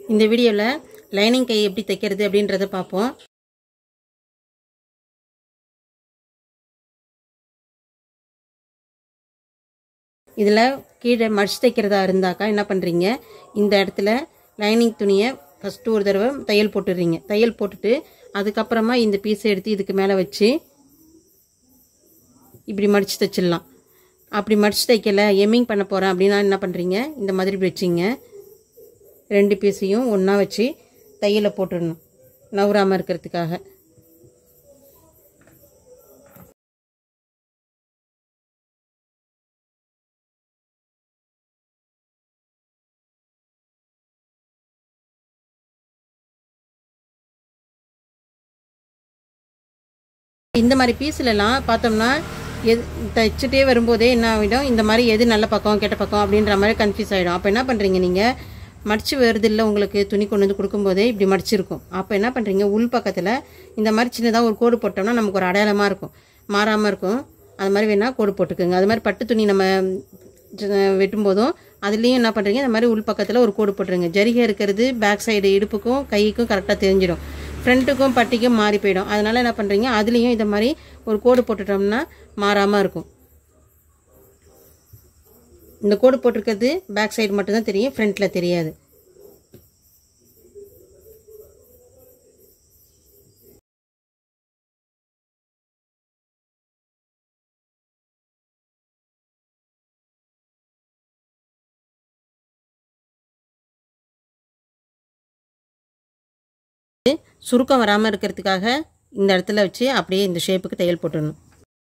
இந்த வீடியோவில் லைனிங் கை எப்படி தைக்கிறது அப்படின்றத பார்ப்போம் இதில் கீழே மடிச்சு தைக்கிறதா இருந்தாக்கா என்ன பண்ணுறீங்க இந்த இடத்துல லைனிங் துணியை ஃபஸ்ட்டு ஒரு தடவை தையல் போட்டுடுறீங்க தையல் போட்டுட்டு அதுக்கப்புறமா இந்த பீஸை எடுத்து இதுக்கு மேலே வச்சு இப்படி மடித்து தைச்சிடலாம் அப்படி மடித்து தைக்கல எம்மிங் பண்ண போகிறேன் அப்படின்னா என்ன பண்ணுறீங்க இந்த மாதிரி இப்படி வச்சிங்க ரெண்டு பீஸையும் ஒன்றா வச்சு தையலை போட்டுடணும் நவராமல் இருக்கிறதுக்காக இந்த மாதிரி பீஸ்லலாம் பார்த்தோம்னா எது தைச்சிட்டே வரும்போதே என்ன ஆகிடும் இந்த மாதிரி எது நல்ல பக்கம் கெட்ட பக்கம் அப்படின்ற மாதிரி கன்ஃபியூஸ் ஆகிடும் அப்போ என்ன பண்ணுறீங்க நீங்கள் மடிச்சு வருது இல்லை உங்களுக்கு துணி கொண்டு வந்து கொடுக்கும்போதே இப்படி மடிச்சிருக்கும் அப்போ என்ன பண்ணுறீங்க உள் பக்கத்தில் இந்த மாதிரி சின்னதாக ஒரு கோடு போட்டோம்னா நமக்கு ஒரு அடையாளமாக இருக்கும் மாறாமல் இருக்கும் அது மாதிரி வேணால் கோடு போட்டுக்குங்க அது மாதிரி பட்டு துணி நம்ம வெட்டும்போதும் அதுலேயும் என்ன பண்ணுறீங்க இந்த மாதிரி உள் பக்கத்தில் ஒரு கோடு போட்டுருங்க ஜரிகை இருக்கிறது பேக் சைடு இடுப்புக்கும் கைக்கும் கரெக்டாக தெரிஞ்சிடும் ஃப்ரண்ட்டுக்கும் பட்டிக்கும் மாறி போயிடும் அதனால் என்ன பண்ணுறீங்க அதுலேயும் இந்த மாதிரி ஒரு கோடு போட்டுட்டோம்னா மாறாமல் இருக்கும் இந்த கோடு போட்டிருக்கிறது பேக் சைடு மட்டும்தான் தெரியும் ஃப்ரண்ட்டில் தெரியாது சுருக்கம் வராமல் இருக்கிறதுக்காக இந்த இடத்துல வச்சு அப்படியே இந்த ஷேப்புக்கு தையல் போட்டுடணும்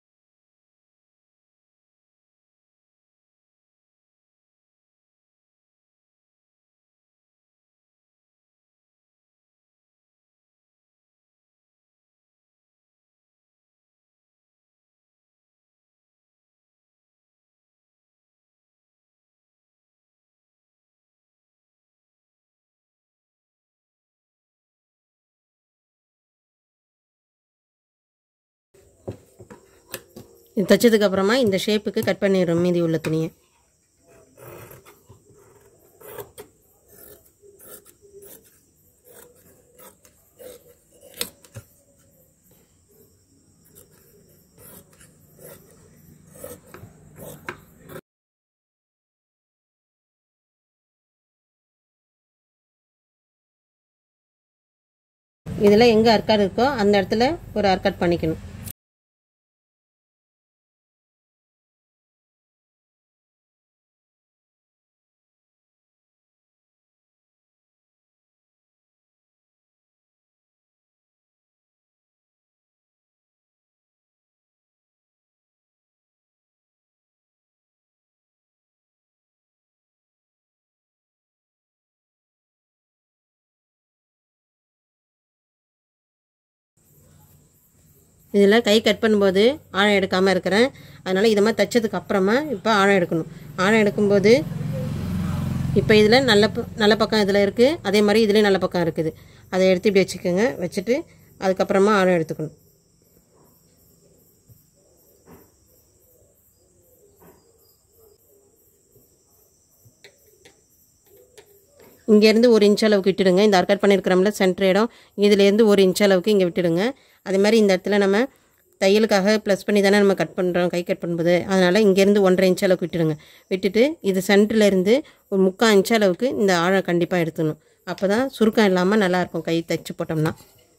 இது தைச்சதுக்கு அப்புறமா இந்த ஷேப்புக்கு கட் பண்ணிடுறோம் மீதி உள்ள துணியை இதில் எங்கே அர்க்காட் இருக்கோ அந்த இடத்துல ஒரு அர்க்காட் பண்ணிக்கணும் இதில் கை கட் பண்ணும்போது ஆழம் எடுக்காமல் இருக்கிறேன் அதனால் இதை மாதிரி தைச்சதுக்கு அப்புறமா இப்போ ஆழம் எடுக்கணும் ஆழம் எடுக்கும்போது இப்போ இதில் நல்ல ப- நல்ல பக்கம் இதில் இருக்குது அதே மாதிரி இதுலேயும் நல்ல பக்கம் இருக்குது அதை எடுத்து இப்படி வச்சுக்கோங்க வச்சுட்டு அதுக்கப்புறமா ஆழம் எடுத்துக்கணும் இங்கேருந்து ஒரு இன்ச் அளவுக்கு விட்டுடுங்க இந்த அர்க்கட் பண்ணியிருக்கிறோம்ல சென்டர் இடம் இதுலேருந்து ஒரு இன்ச் அளவுக்கு இங்கே விட்டுடுங்க அதே மாதிரி இந்த இடத்துல நம்ம தையலுக்காக ப்ளஸ் பண்ணி தானே நம்ம கட் பண்ணுறோம் கை கட் பண்ணும்போது அதனால் இங்கேருந்து ஒன்றரை இன்ச் அளவுக்கு விட்டுடுங்க விட்டுட்டு இது சென்டர்லேருந்து ஒரு முக்கால் இன்ச் அளவுக்கு இந்த ஆழம் கண்டிப்பாக எடுத்துடணும் அப்போ தான் சுருக்கம் இல்லாமல் நல்லாயிருக்கும் கை தைச்சு போட்டோம்னா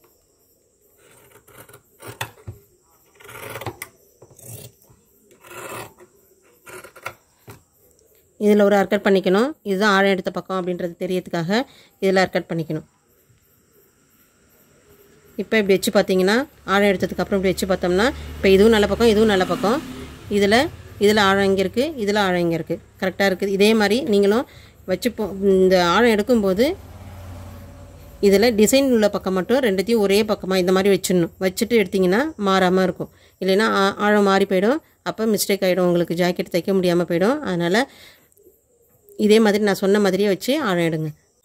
இதில் ஒரு அர்க்கட் பண்ணிக்கணும் இதுதான் ஆழம் எடுத்த பக்கம் அப்படின்றது தெரியறதுக்காக இதில் அர்க்கட் பண்ணிக்கணும் இப்போ இப்படி வச்சு பார்த்தீங்கன்னா ஆழம் எடுத்ததுக்கு அப்புறம் இப்படி வச்சு பார்த்தோம்னா இப்போ இதுவும் நல்ல பக்கம் இதுவும் நல்ல பக்கம் இதில் இதில் ஆழம் இங்கே இருக்குது இதில் ஆழம் இங்கே இருக்குது கரெக்டாக இருக்குது இதே மாதிரி நீங்களும் வச்சு போ இந்த ஆழம் எடுக்கும்போது இதில் டிசைன் உள்ள பக்கம் மட்டும் ரெண்டுத்தையும் ஒரே பக்கமாக இந்த மாதிரி வச்சிடணும் வச்சுட்டு எடுத்திங்கன்னா மாறாமல் இருக்கும் இல்லைன்னா ஆ- ஆழம் மாறி போயிடும் அப்போ மிஸ்டேக் ஆகிடும் உங்களுக்கு ஜாக்கெட் தைக்க முடியாமல் போயிடும் அதனால் இதே மாதிரி நான் சொன்ன மாதிரியே வச்சு ஆழம் எடுங்க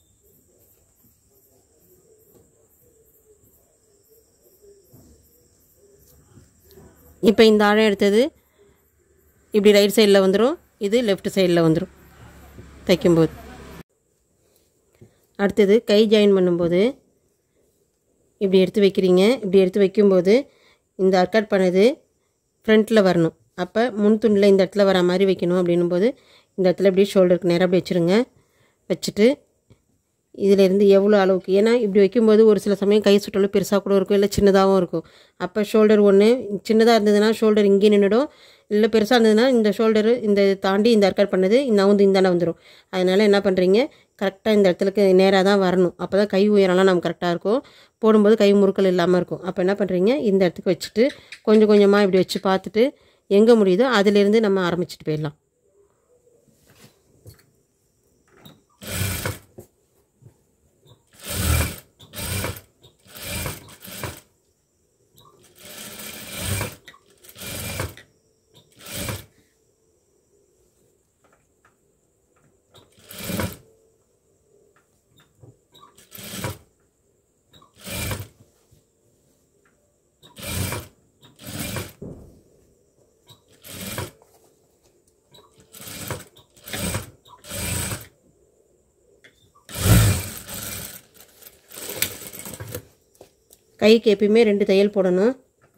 இப்போ இந்த ஆழம் எடுத்தது இப்படி ரைட் சைடில் வந்துடும் இது லெஃப்ட் சைடில் வந்துடும் தைக்கும்போது அடுத்தது கை ஜாயின் பண்ணும்போது இப்படி எடுத்து வைக்கிறீங்க இப்படி எடுத்து வைக்கும்போது இந்த அர்க்கட் பண்ணது ஃப்ரண்ட்டில் வரணும் அப்போ முன் துண்டில் இந்த இடத்துல வர மாதிரி வைக்கணும் அப்படின்னும் போது இந்த இடத்துல இப்படி ஷோல்டருக்கு நேராக அப்படி வச்சுருங்க வச்சுட்டு இதிலேருந்து எவ்வளோ அளவுக்கு ஏன்னா இப்படி வைக்கும்போது ஒரு சில சமயம் கை சுற்றலும் பெருசாக கூட இருக்கும் இல்லை சின்னதாகவும் இருக்கும் அப்போ ஷோல்டர் ஒன்று சின்னதாக இருந்ததுன்னா ஷோல்டர் இங்கே நின்றுடும் இல்லை பெருசாக இருந்ததுன்னா இந்த ஷோல்டரு இந்த தாண்டி இந்த அர்க்கட் பண்ணது நவுந்து இந்தாண்ட வந்துடும் அதனால் என்ன பண்ணுறீங்க கரெக்டாக இந்த இடத்துலக்கு நேராக தான் வரணும் அப்போ தான் கை உயரம்லாம் நமக்கு கரெக்டாக இருக்கும் போடும்போது கை முறுக்கல் இல்லாமல் இருக்கும் அப்போ என்ன பண்ணுறீங்க இந்த இடத்துக்கு வச்சுட்டு கொஞ்சம் கொஞ்சமாக இப்படி வச்சு பார்த்துட்டு எங்கே முடியுதோ அதிலேருந்து நம்ம ஆரம்பிச்சுட்டு போயிடலாம் கைக்கு எப்பயுமே ரெண்டு தையல் போடணும்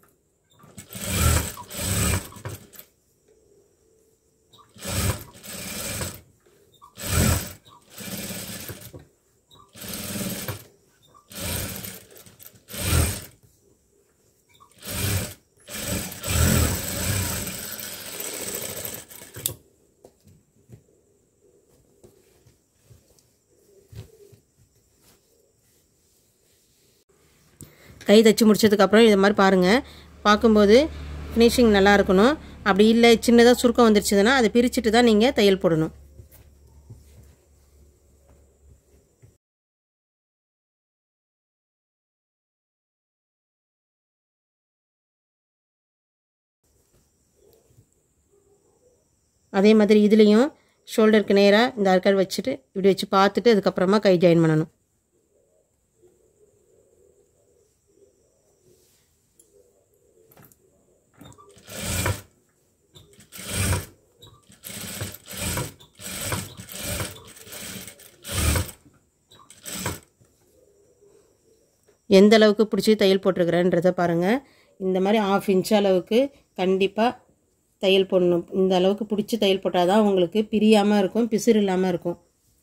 கை தைச்சி முடிச்சதுக்கப்புறம் இது மாதிரி பாருங்கள் பார்க்கும்போது ஃபினிஷிங் நல்லா இருக்கணும் அப்படி இல்லை சின்னதாக சுருக்கம் வந்துருச்சுன்னா அதை பிரிச்சுட்டு தான் நீங்கள் தையல் போடணும் அதே மாதிரி இதுலேயும் ஷோல்டருக்கு நேராக இந்த அர்க்கர் வச்சுட்டு இப்படி வச்சு பார்த்துட்டு அதுக்கப்புறமா கை ஜாயின் பண்ணணும் எந்த அளவுக்கு பிடிச்சி தையல் போட்டிருக்கிறேன்றதை பாருங்கள் இந்த மாதிரி ஆஃப் இன்ச் அளவுக்கு கண்டிப்பாக தையல் போடணும் இந்த அளவுக்கு பிடிச்சி தையல் போட்டால் தான் உங்களுக்கு பிரியாமல் இருக்கும் பிசிறு இல்லாமல் இருக்கும்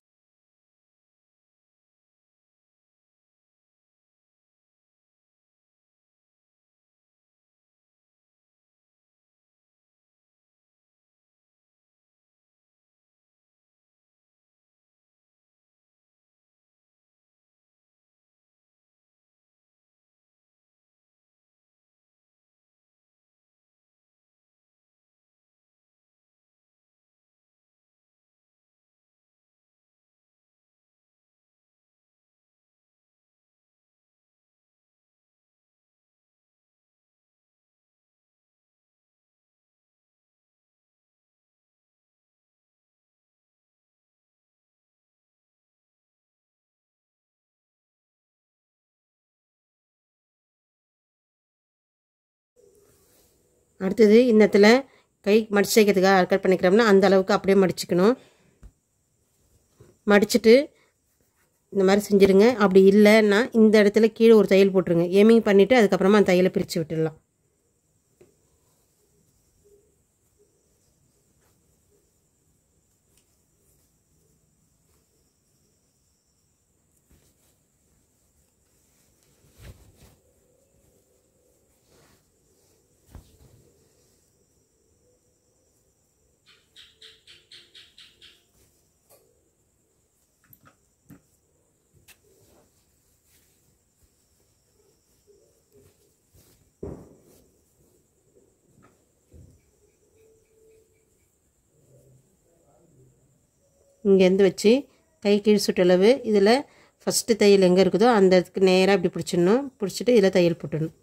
அடுத்தது இந்த இடத்துல கை மடிச்சு தைக்கிறதுக்காக அர்க்கட் பண்ணிக்கிறோம்னா அந்த அளவுக்கு அப்படியே மடிச்சுக்கணும் மடிச்சுட்டு இந்த மாதிரி செஞ்சுருங்க அப்படி இல்லைன்னா இந்த இடத்துல கீழே ஒரு தையல் போட்டுருங்க ஏமிங் பண்ணிவிட்டு அதுக்கப்புறமா அந்த தையலை பிரித்து விட்டுடலாம் இங்கேருந்து வச்சு கை கீழ் சுற்றளவு இதில் ஃபஸ்ட்டு தையல் எங்கே இருக்குதோ அந்த இடத்துக்கு நேராக இப்படி பிடிச்சிடணும் பிடிச்சிட்டு இதில் தையல் போட்டுடணும்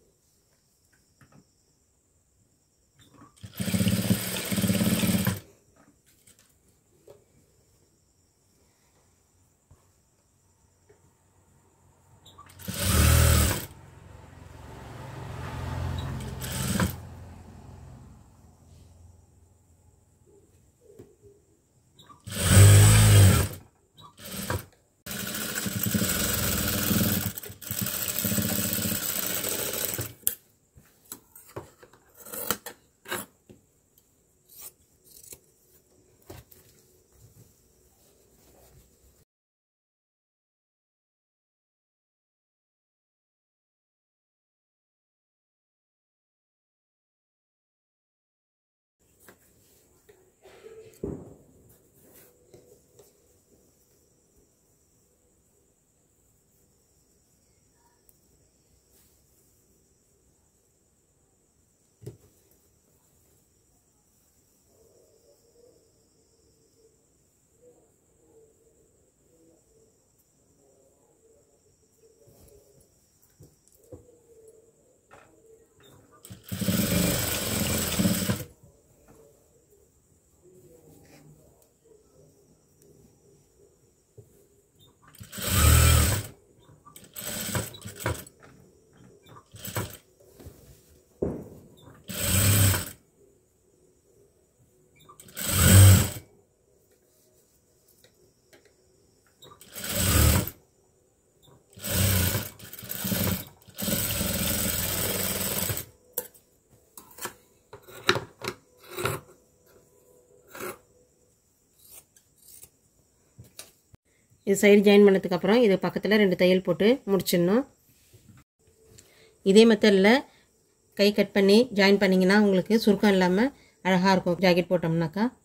இது சைடு ஜாயின் பண்ணதுக்கப்புறம் இது பக்கத்தில் ரெண்டு தையல் போட்டு முடிச்சிடணும் இதே மெத்தடில் கை கட் பண்ணி ஜாயின் பண்ணிங்கன்னா உங்களுக்கு சுருக்கம் இல்லாமல் அழகாக இருக்கும் ஜாக்கெட் போட்டோம்னாக்கா